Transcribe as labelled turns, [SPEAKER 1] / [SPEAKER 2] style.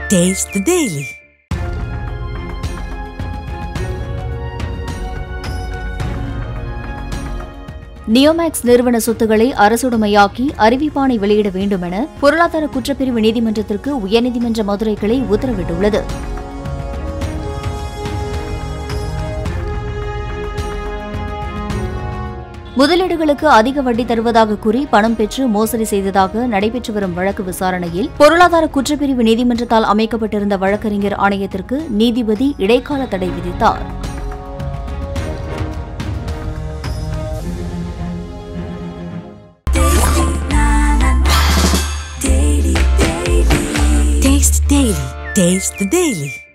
[SPEAKER 1] Taste the Daily.
[SPEAKER 2] Neomax நிறுவன சொத்துக்களை அரசுடைமையாக்கி அறிவிப்பாணை வெளியிட வேண்டும் என பொருளாதார குற்றப்பிரிவு நீதிமன்றத்திற்கு உயர்நீதிமன்ற மதுரை கிளை உத்தரவிட்டுள்ளது முதலீடுகளுக்கு அதிக வட்டி தருவதாக கூறி பணம் பெற்று மோசடி செய்ததாக நடைபெற்று வரும் வழக்கு விசாரணையில் பொருளாதார குற்றப்பிரிவு நீதிமன்றத்தால் அமைக்கப்பட்டிருந்த வழக்கறிஞர் ஆணையத்திற்கு நீதிபதி இடைக்கால தடை விதித்தார்
[SPEAKER 1] Taste Daily. Taste the Daily.